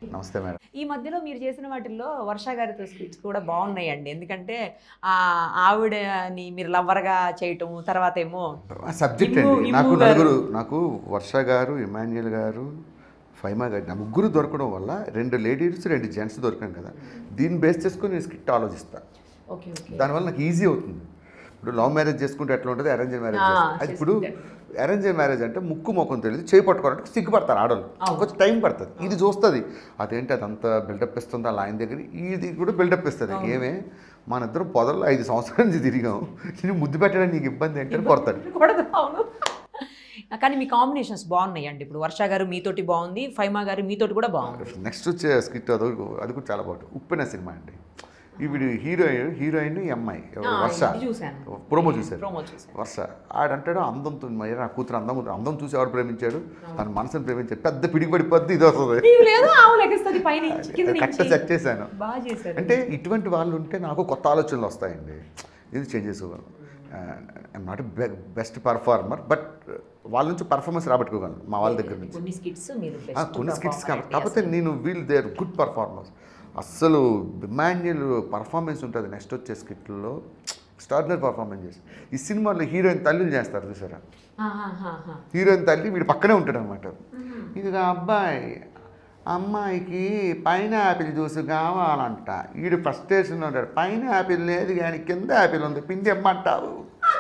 నమస్తే మేడం ఈ మధ్యలో మీరు చేసిన వాటిల్లో వర్ష గారితో స్కిట్స్ కూడా బాగున్నాయండి ఎందుకంటే ఆ ఆవిడని మీరు లవ్వర్గా చేయటం తర్వాత ఏమో సబ్జెక్ట్ ఇమ్ము- అండి ఇమ్ము నాకు గారు. నలుగురు నాకు వర్ష గారు ఇమాన్యుయల్ గారు ఫైమా గారు నా ముగ్గురు దొరకడం వల్ల రెండు లేడీస్ రెండు జెంట్స్ దొరికాం కదా దీన్ని బేస్ చేసుకొని నేను స్కిట్ ఆలోచిస్తాను ఓకే ఓకే దానివల్ల నాకు ఈజీ అవుతుంది ఇప్పుడు లవ్ మ్యారేజ్ చేసుకుంటే ఎట్లా ఉంటుంది అరేంజ్ మ్యారేజ్ ఆ, చేసుకుంటే. అది ఇప్పుడు అరేంజ్ మ్యారేజ్ అంటే ముక్కు ముఖం తెలియదు చేయి పట్టుకోవాలంటే సిగ్గుపడతారు ఆడవాళ్ళు అవును. కొంచెం టైం పడుతుంది ఇది చూస్తుంది అదేంటి అదంతా బిల్డప్ ఇస్తుంది అలా ఆయన దగ్గర ఇది కూడా బిల్డప్ ఇస్తుంది ఏమే మన ఇద్దరం పొదల్లో ఐదు సంవత్సరాల నుంచి తిరిగాం నేను ముద్దు పెట్టడానికి నీకు ఇబ్బంది ఏంటని కొడతాడు కూడదు అవును కానీ మీ కాంబినేషన్స్ బాగున్నాయండి ఇప్పుడు వర్ష గారు మీతోటి బాగుంది ఫైమా గారు మీతోటి కూడా బాగుంది నెక్స్ట్ వచ్చే స్కిట్ అది అది కూడా చాలా బాగుంటుంది ఉప్పెన సినిమా అండి ఈవిడ హీరోయిన్ హీరోయిన్ ఈ అమ్మాయి ఎవరు? ఆ, వర్ష ఇది చూశాను. ప్రోమో చూశారు ప్రోమో చూశాను వర్ష ఆడంటాడు అందంతో మరి నా కూతురు అందం అందం చూసి ఎవరు ప్రేమించాడు తన మనసుని ప్రేమించాడు పెద్ద పిడికి పడిపోద్ది ఇది వస్తుంది నీవు లేదు ఆవు లెగిస్తుంది పైన కింద కరెక్ట్ నుంచి సెట్ చేశాను బాగా చేశారు అంటే ఇటువంటి వాళ్ళు ఉంటే నాకు కొత్త ఆలోచనలు వస్తాయండి ఇది చేంజ్ చేసుకోగలను I'm not best performer but వాళ్ళ నుంచి పర్ఫార్మెన్స్ రాబట్టుకోగలను మా వాళ్ళ దగ్గర నుంచి కొన్ని స్కిట్స్ మీరు ఆ, best కొన్ని స్కిట్స్ performer కాకపోతే నేను వీల్ దేర్ గుడ్ పర్ఫార్మెన్స్ అస్సలు ఇమాన్యుల్ పర్ఫార్మెన్స్ ఉంటుంది నెక్స్ట్ వచ్చే స్కిట్లో ఎక్స్ట్రాడినరీ పర్ఫార్మెన్స్ చేసి ఈ సినిమాలో హీరోయిన్ తల్లిని చేస్తారు చూసారా ఆహాహాహా. హీరోయిన్ తల్లి వీడు పక్కనే ఉంటాడు అనమాట ఇదిగా అబ్బాయి అమ్మాయికి పైన యాపిల్ జ్యూస్ కావాలంట వీడు ఫ్రస్ట్రేషన్ ఉంటాడు పైన యాపిల్ లేదు కానీ కింద యాపిల్ ఉంది పిండి ఇమ్మంటావు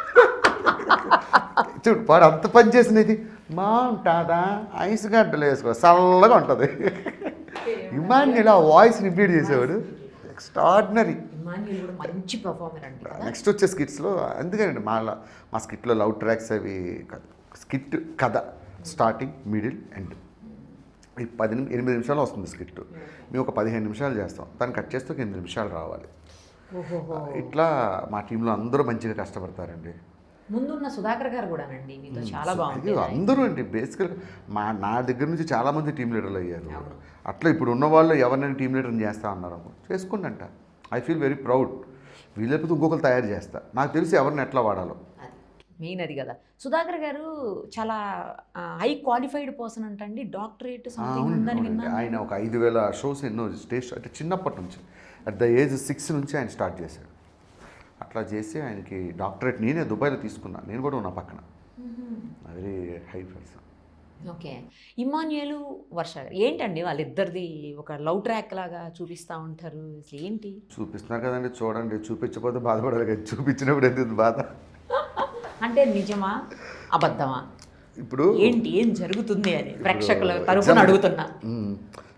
చూడు వాడు అంత పని చేసినది బాగుంటుందా ఐస్ గడ్డలు వేసుకో చల్లగా ఉంటుంది ఇమాన్యుల్ ఆ వాయిస్ రిపీట్ చేసేవాడు ఎక్స్ట్రాడినరీ ఇమాన్యుల్ కూడా మంచి పర్ఫార్మర్ అండి కదా నెక్స్ట్ వచ్చే స్కిట్స్లో అందుకేనండి మా మా స్కిట్లో లవ్ ట్రాక్స్ అవి కాదు స్కిట్ కథ స్టార్టింగ్ మిడిల్ ఎండ్ ఈ పది నిమి- ఎనిమిది నిమిషాలు వస్తుంది స్కిట్ మేము ఒక పదిహేను నిమిషాలు చేస్తాం దాన్ని కట్ చేస్తే ఒక ఎనిమిది నిమిషాలు రావాలి ఓహోహో ఇట్లా మా టీంలో అందరూ మంచిగా కష్టపడతారండి ముందున్న సుధాకర్ గారు కూడానండి మీతో చాలా బాగుంది ఇది అందరూ అండి బేసికల్గా మా నా దగ్గర నుంచి చాలామంది టీం లీడర్లు అయ్యారు అట్లా ఇప్పుడు ఉన్న వాళ్ళు ఎవరినైనా టీం లీడర్ని చేస్తా అన్నారు చేసుకోండి అంట ఐ ఫీల్ వెరీ ప్రౌడ్ వీళ్ళైపోతే ఇంకొకరు తయారు చేస్తా నాకు తెలిసి ఎవరిని ఎట్లా వాడాలో అది మెయిన్ అది కదా సుధాకర్ గారు చాలా హై క్వాలిఫైడ్ పర్సన్ అంటండి డాక్టరేట్ సంథింగ్ ఉందని అవునండి. విన్నాను ఆయన ఒక ఐదు వేల షోస్ ఎన్నో స్టేజ్ అంటే చిన్నప్పటి నుంచి అట్ ద ఏజ్ సిక్స్ నుంచి ఆయన స్టార్ట్ చేశాడు అట్లా చేసి ఆయనకి డాక్టరేట్ నేనే దుబాయ్లో తీసుకున్నా నేను కూడా ఉన్నా పక్కన very high person okay Emmanuel Varsha garu ఏంటండి వాళ్ళిద్దరిది ఒక లవ్ ట్రాక్ లాగా చూపిస్తూ ఉంటారు అసలు ఏంటి చూపిస్తున్నారు కదండి చూడండి చూపించకపోతే బాధపడాలి కదా చూపించినప్పుడు ఎందుకు బాధ అంటే నిజమా అబద్ధమా ఇప్పుడు ఏంటి ఏం జరుగుతుంది అని ప్రేక్షకుల example- తరపున అడుగుతున్నా మ్మ్.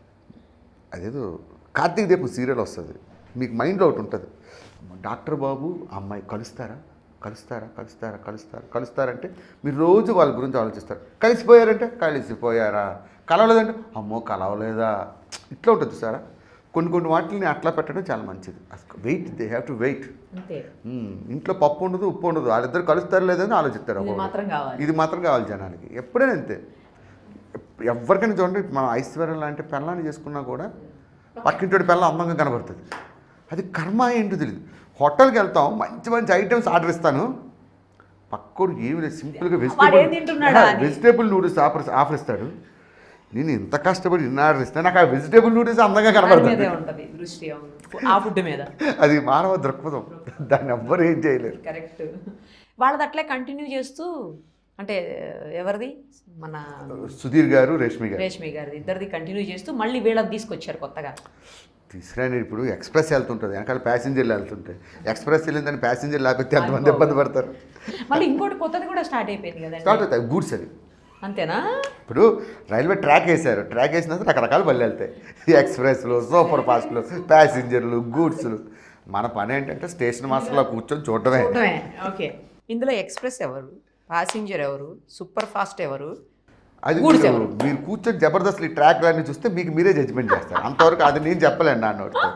అదేదో కార్తీక్ దీపం సీరియల్ వస్తుంది మీకు మైండ్లో ఒకటి ఉంటుంది డాక్టర్ బాబు ఆ అమ్మాయి కలుస్తారా కలుస్తారా కలుస్తారా కలుస్తారా కలుస్తారంటే మీరు రోజు వాళ్ళ గురించి ఆలోచిస్తారు కలిసిపోయారంటే కలిసిపోయారా కలవలేదంటే అమ్మో కలవలేదా ఇట్లా ఉంటుంది సారా కొన్ని కొన్ని వాటిని అట్లా పెట్టడం చాలా మంచిది wait they have to wait అంతే ఇంట్లో పప్పు ఉండదు ఉప్పు ఉండదు వాళ్ళిద్దరు కలుస్తారు లేదని ఆలోచిస్తారు ఇది ఒక్కొక్కరు. మాత్రం కావాలి ఇది మాత్రం కావాలి జనానికి ఎప్పుడైనా అంతే ఎప్- ఎవరికైనా చూడండి మన ఐశ్వర్యం లాంటి పెళ్ళాన్ని చేసుకున్నా కూడా పక్కింటి పిల్ల అందంగా కనబడుతుంది అది కర్మ ఏంటో తెలియదు హోటల్కి వెళ్తాం మంచి మంచి ఐటమ్స్ ఆర్డర్ ఇస్తాను పక్కోడు ఏమి లేదు సింపుల్గా వాడు ఏం తింటున్నాడా వెజిటేబుల్ అని. వెజిటేబుల్ నూడిల్స్ ఆఫర్ ఆఫర్ ఇస్తాడు నేను ఇంత కష్టపడి ఇన్ని ఆర్డర్ ఇస్తాను నాకు ఆ వెజిటేబుల్ నూడిల్స్ అందంగా దాని కనబడుతుంది మీదే ఉంటది దృష్టి అవును. ఆ ఫుడ్ మీద అది మానవ దృక్పథం దాన్ని ఎవ్వరు ఏం చేయలేరు కరెక్ట్ వాళ్ళది అట్లే కంటిన్యూ చేస్తూ అంటే ఎవరిది మన సుధీర్ గారు రేష్మి గారు రేష్మి గారిది ఇద్దరిది కంటిన్యూ చేస్తూ మళ్ళీ వీళ్ళది తీసుకొచ్చారు కొత్తగా తీసుకురాని ఇప్పుడు ఎక్స్ప్రెస్ వెళ్తుంటుంది వెనకాల ప్యాసింజర్లు వెళ్తుంటాయి ఎక్స్ప్రెస్ వెళ్ళిందని ప్యాసింజర్ లేకపోతే ఎంతమంది ఇబ్బంది పడతారు మళ్ళీ ఇంకోటి కొత్తది కూడా స్టార్ట్ అయిపోయింది కదండి స్టార్ట్ అవుతాయి గూడ్స్ అది అంతేనా ఇప్పుడు రైల్వే ట్రాక్ వేశారు ట్రాక్ వేసిన తర్వాత రకరకాల బళ్ళు వెళ్తాయి ఎక్స్ప్రెస్లు సూపర్ ఫాస్ట్లు ప్యాసింజర్లు గూడ్స్లు మన పని ఏంటంటే స్టేషన్ మాస్టర్లో కూర్చొని చూడటమే చూడటమే ఓకే ఇందులో ఎక్స్ప్రెస్ ఎవరు ప్యాసింజర్ ఎవరు సూపర్ ఫాస్ట్ ఎవరు అది Goods మీరు ఎవరు? మీరు కూర్చొని జబర్దస్త్ ఈ ట్రాక్ అన్ని చూస్తే మీకు మీరే జడ్జిమెంట్ చేస్తారు అంతవరకు అది నేను చెప్పలేను నా నోటితో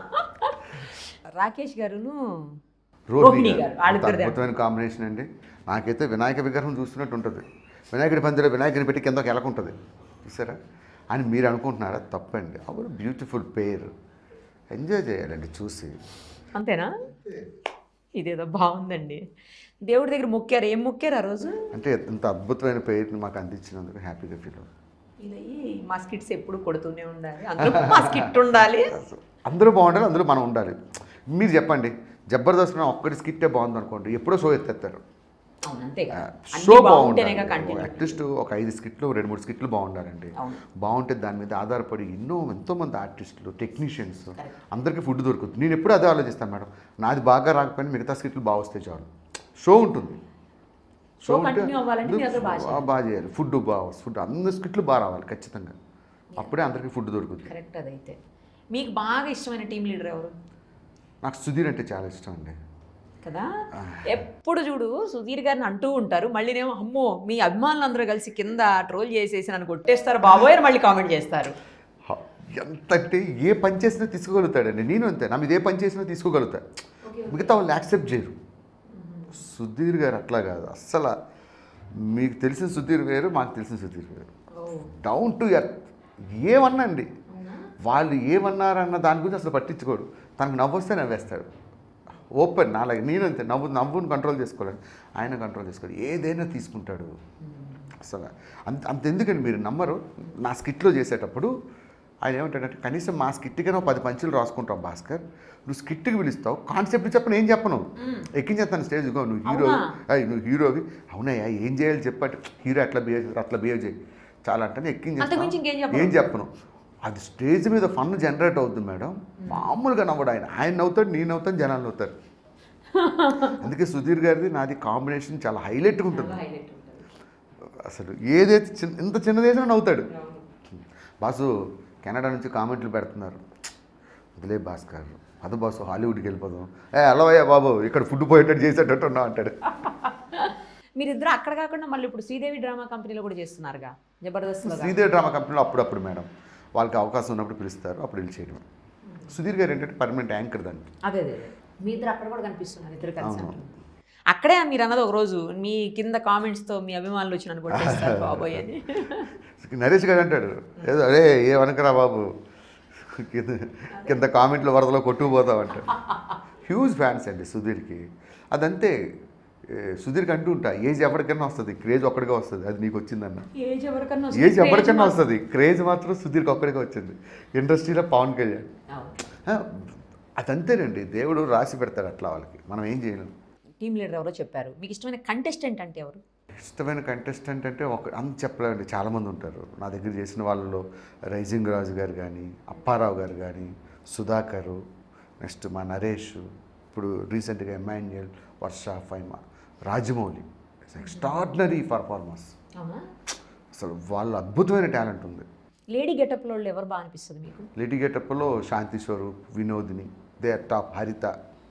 రాకేష్ గారును రోహిణి రోహిణి గారు గారు అంత వాళ్ళిద్దరిదే అద్భుతమైన కాంబినేషన్ అండి నాకైతే వినాయక విగ్రహం చూస్తున్నట్టు ఉంటుంది వినాయకుడి పందిలో వినాయకుడిని పెట్టి కిందకి ఎలకుంటుంది చూసారా అని మీరు అనుకుంటున్నారా తప్పండి అవును బ్యూటిఫుల్ పేర్ ఎంజాయ్ చేయాలండి చూసి అంతేనా ఇదేదో బాగుందండి దేవుడి దగ్గర మొక్కారు ఏం మొక్కారు ఆ రోజు అంటే ఇంత అద్భుతమైన పేరుని మాకు అందించినందుకు హ్యాపీగా ఫీల్ అవుతుంది ఇది మా స్కిట్స్ ఎప్పుడు కొడుతూనే ఉండాలి అందులో మా స్కిట్ ఉండాలి అందరూ బాగుండాలి అందులో మనం ఉండాలి మీరు చెప్పండి జబర్దస్త్ ఒక్కటి స్కిట్టే బాగుంది అనుకోండి ఎప్పుడో షో ఎత్తేస్తారు అవును అంతే కదా షో అన్ని బాగుంటేనేగా బాగుండాలి కంటిన్యూ అట్లీస్ట్ ఒక ఐదు స్కిట్లు రెండు మూడు స్కిట్లు బాగుండాలండి అవును. బాగుంటే దాని మీద ఆధారపడి ఎన్నో ఎంతోమంది ఆర్టిస్టులు టెక్నీషియన్స్ అందరికీ ఫుడ్ దొరుకుతుంది నేను ఎప్పుడు అదే ఆలోచిస్తాను మేడం నాది బాగా రాకపోయినా మిగతా స్కిట్లు బాగా వస్తే చాలు షో ఉంటుంది షో continue అవ్వాలంటే మీరు అందరూ బాగా ఆ, బాగా చేయాలి ఫుడ్ బాగా ఫుడ్ అందరి స్కిట్లు బాగా రావాలి ఖచ్చితంగా అప్పుడే అందరికీ ఫుడ్ దొరుకుతుంది కరెక్ట్ అదైతే మీకు బాగా ఇష్టమైన టీం లీడర్ ఎవరు నాకు సుధీర్ అంటే చాలా ఇష్టం అండి కదా ఎప్పుడు చూడు సుధీర్ గారిని అంటూ ఉంటారు మళ్ళీనేమో అమ్మో మీ అభిమానులు అందరూ కలిసి కింద ట్రోల్ చేసేసి నన్ను కొట్టేస్తారు బాబోయ్ అని మళ్ళీ కామెంట్ చేస్తారు హ, ఎంత అంటే ఏ పని చేసినా తీసుకోగలుగుతాడండి నేను అంతే నా మీద ఏ పని చేసినా తీసుకోగలుగుతా మిగతా వాళ్ళు యాక్సెప్ట్ చేయరు సుధీర్ గారు అట్లా కాదు అస్సలు మీకు తెలిసిన సుధీర్ వేరు మాకు తెలిసిన సుధీర్ వేరు డౌన్ టు ఎర్త్ ఏమన్నండి వాళ్ళు ఏమన్నారన్న దాని గురించి అసలు పట్టించుకోడు తనకు నవ్వొస్తే నవ్వేస్తాడు ఓపెన్ నాలాగే నేనంతే నవ్వు నవ్వుని కంట్రోల్ చేసుకోలేను ఆయన కంట్రోల్ చేసుకోడు ఏదైనా తీసుకుంటాడు అసలు అంత అంత ఎందుకండి మీరు నమ్మరు నా స్కిట్లో చేసేటప్పుడు ఆయన ఏమంటాడంటే కనీసం మా స్కిట్కి ఒక పది పంచులు రాసుకుంటాం భాస్కర్ నువ్వు స్కిట్కి పిలుస్తావు కాన్సెప్ట్ చెప్పను ఏం చెప్పను ఎక్కించేస్తాను స్టేజ్ గో నువ్వు హీరో అవునా? అయ్యి నువ్వు హీరోవి అవునయ్యా ఏం చేయాలి చెప్పండి హీరో అట్లా బిహేవ్ చేయి, అట్లా బిహేవ్ చేయి చాలా అంటే అంతకుమించి ఇంకేం ఎక్కించేస్తాను చెప్పరు? ఏం చెప్పను అది స్టేజ్ మీద ఫన్ జనరేట్ అవుతుంది మేడం మామూలుగా నవ్వడు ఆయన ఆయన నవ్వుతాడు నేను నవ్వుతాను జనాలు నవ్వుతారు అందుకే సుధీర్ గారిది నాది కాంబినేషన్ చాలా హైలైట్గా ఉంటుంది అసలు ఏదైతే చిన్న ఇంత చిన్న దేశం నవ్వుతాడు బాసు కెనడా నుంచి కామెంట్లు పెడుతున్నారు వదిలే భాస్కర్ అదు బాసు హాలీవుడ్కి వెళ్ళిపోదాం ఏ అలవయ్యా బాబు ఇక్కడ ఫుడ్ పోయేటట్టు చేసేటట్టు ఉన్నావు అంటాడు మీరిద్దరు అక్కడ కాకుండా మళ్ళీ ఇప్పుడు శ్రీదేవి డ్రామా కంపెనీలో కూడా చేస్తున్నారుగా జబర్దస్త్లో శ్రీదేవి డ్రామా కంపెనీలో అప్పుడప్పుడు మేడం వాళ్ళకి అవకాశం ఉన్నప్పుడు పిలుస్తారు అప్పుడు వెళ్ళి చేయడం సుధీర్ గారు ఏంటంటే పర్మనెంట్ యాంకర్ దానికి అదే అదే అదే. మీ ఇద్దరు అక్కడ కూడా కనిపిస్తున్నారు ఇద్దరు కలిసి అవును. అంటున్నారు. అక్కడే మీరు అన్నది ఒక రోజు మీ కింద కామెంట్స్తో మీ అభిమానులు వచ్చి నన్ను కొట్టేస్తారు బాబోయ్ అని నరేష్ గారు అంటాడు ఏదో అరే ఏమనకరా బాబు కింద కింద కామెంట్లో వరదలో కొట్టుకుపోతావు అంటాడు హ్యూజ్ ఫ్యాన్స్ అండి సుధీర్కి అదంతే ఏ, సుధీర్కి అంటూ ఉంటా ఏజ్ ఎవరికైనా వస్తుంది క్రేజ్ ఒక్కడిగా వస్తుంది అది నీకు వచ్చిందన్న ఏజ్ ఎవరికన్నా వస్తే ఏజ్ ఎవరికైనా craze వస్తుంది క్రేజ్ మాత్రం సుధీర్కి ఒక్కడిగా వచ్చింది ఇండస్ట్రీలో పవన్ కళ్యాణ్ అవును. ఆ, అదంతేనండి దేవుడు రాసి పెడతాడు అట్లా వాళ్ళకి మనం ఏం చేయలేం టీమ్ లీడర్ ఎవరో చెప్పారు మీకు ఇష్టమైన కంటెస్టెంట్ అంటే ఎవరు ఇష్టమైన కంటెస్టెంట్ అంటే ఒక అంత చెప్పలేమండి చాలామంది ఉంటారు నా దగ్గర చేసిన వాళ్ళలో రైజింగ్ రాజు గారు కానీ అప్పారావు గారు కానీ సుధాకరు నెక్స్ట్ మా నరేష్ ఇప్పుడు రీసెంట్గా ఎమాన్యుయల్ వర్ష ఫైమా రాజమౌళి ఎక్స్ట్రాడినరీ పర్ఫార్మెన్స్ అవునా అసలు వాళ్ళ అద్భుతమైన టాలెంట్ ఉంది లేడీ గెటప్లో వాళ్ళు ఎవరు బాగా అనిపిస్తుంది మీకు లేడీ గెటప్లో Shanti Swaroop Vinodini they are top Haritha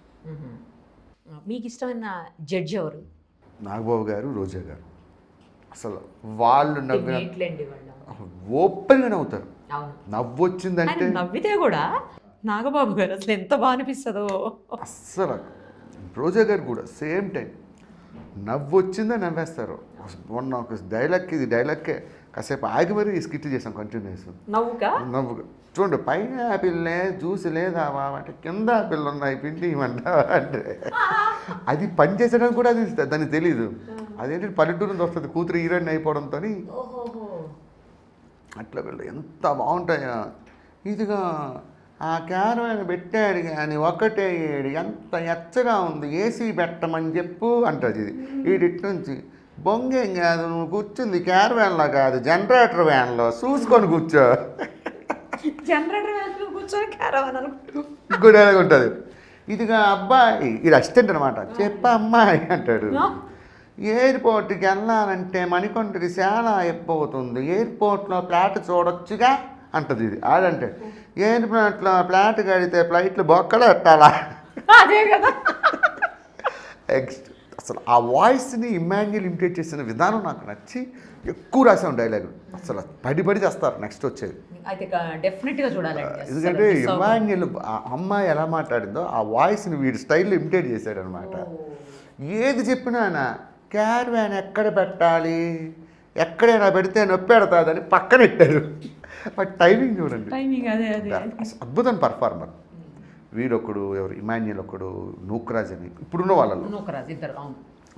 మీకు ఇష్టమైన జడ్జ్ ఎవరు నాగబాబు గారు రోజా గారు అసలు వాళ్ళు నవ్విన ఇట్లండి వాళ్ళు ఓపెన్గా నవ్వుతారు అవును నవ్వు వచ్చిందంటే ఆయన నవ్వితే కూడా నాగబాబు గారు అసలు ఎంత బాగా అనిపిస్తుందో అస్సలు రోజా గారు కూడా సేమ్ టైం నవ్వు వచ్చిందే నవ్వేస్తారు మొన్న ఒక డైలాగ్కి ఇది డైలాగ్కే కాసేపు ఆగి మరీ ఈ స్కిట్ చేసాం కంటిన్యూస్ నవ్వుగా నవ్వు చూడండి పైన ఆపిల్నే జ్యూస్ లేదా అంటే కింద ఆపిల్ ఉన్నాయి పిండి ఇవ్వమంటావా అంటే అది పని చేసడానికి కూడా అది దానికి తెలియదు అదేంటి పల్లెటూరు నుంచి వస్తుంది కూతురు హీరోయిన్ అయిపోవడంతో ఓహోహో అట్లా వీళ్ళు ఎంత బాగుంటాయా ఇదిగా ఆ క్యారవాన్ పెట్టాడు కానీ ఒకటే ఏడు ఎంత ఎచ్చగా ఉంది ఏసీ పెట్టమని చెప్పు అంటది ఇది వీడిటి నుంచి బొంగేం కాదు నువ్వు కూర్చుంది క్యారవాన్లో కాదు జనరేటర్ వ్యాన్లో చూసుకొని కూర్చో జనరేటర్ వ్యాన్లో కూర్చొని క్యారవాన్ అనుకుంటూ ఇంకో డైలాగ్ ఉంటుంది ఇదిగా అబ్బాయి ఇది అసిస్టెంట్ అనమాట చెప్ప అమ్మాయి అంటాడు ఎయిర్పోర్ట్కి వెళ్ళాలంటే మణికొండకి చాలా అయిపోతుంది ఎయిర్పోర్ట్లో ఫ్లాట్ చూడొచ్చుగా అంటది ఇది ఆడంటే ఎయిర్పోర్ట్లో ఫ్లాట్ కడితే ఫ్లైట్లు బొక్కలు పెట్టాలా అదే కదా నెక్స్ట్ అసలు ఆ వాయిస్ని ఇమాన్యుల్ ఇమిటేట్ చేసిన విధానం నాకు నచ్చి ఎక్కువ రాసాం డైలాగ్ అసలు పడి పడి చేస్తారు నెక్స్ట్ వచ్చేది అయితే డెఫినెట్గా చూడాలండి అస్సలు ఎందుకంటే miss అవ్వకూడదు. ఇమాన్యుల్ ఆ అమ్మాయి ఎలా మాట్లాడిందో ఆ వాయిస్ని వీడి స్టైల్లో ఇమిటేట్ చేశాడు అనమాట ఏది చెప్పినా ఆయన క్యార్వాన్ ఎక్కడ పెట్టాలి ఎక్కడైనా పెడితే నొప్పి పెడతాదని పక్కన పెట్టారు బట్ టైమింగ్ చూడండి టైమింగ్ అదే అదే అద్భుతం పర్ఫార్మర్ వీడొకడు ఎవరు ఇమాన్యుల్ ఒకడు నూక్రాజ్ అని ఇప్పుడున్న వాళ్ళలో నూకరాజు ఇద్దరు అవును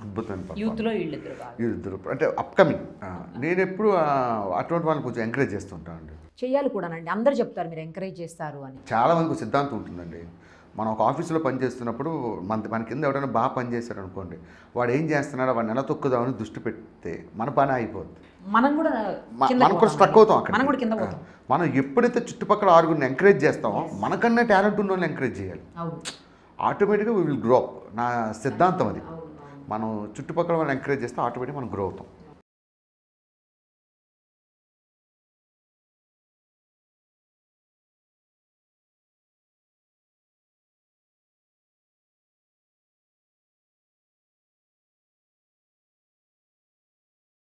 అద్భుతమైన performance. యూత్లో వీళ్ళిద్దరు బాగా వీళ్ళిద్దరు అంటే అప్కమింగ్ నేను ఎప్పుడు ఆ, అటువంటి వాళ్ళని కొంచెం ఎంకరేజ్ చేస్తుంటాను అండి చెయ్యాలి కూడానండి అందరు చెప్తారు మీరు ఎంకరేజ్ చేస్తారు అని చాలా మందికి ఒక సిద్ధాంతం ఉంటుందండి మనం ఒక ఆఫీసులో పనిచేస్తున్నప్పుడు మన మన కింద ఎవరైనా బాగా పనిచేశాడు అనుకోండి వాడు ఏం చేస్తున్నాడో వాడు నెల తొక్కుదామని దృష్టి పెడితే మన పని అయిపోద్ది మనం కూడా మ- కింద మనం కూడా స్ట్రక్ అవుతాం అక్కడ మనం కూడా కింద పోతాం మనం ఎప్పుడైతే చుట్టుపక్కల ఆరుగురిని ఎంకరేజ్ చేస్తామో మనకన్నా టాలెంట్ ఉన్న వాళ్ళని ఎంకరేజ్ చేయాలి అవును ఆటోమేటిక్గా వీ విల్ గ్రో అప్ నా సిద్ధాంతం అది అవును అవును మనం చుట్టుపక్కల వాళ్ళని ఎంకరేజ్ చేస్తే ఆటోమేటిక్గా మనం గ్రో అవుతాం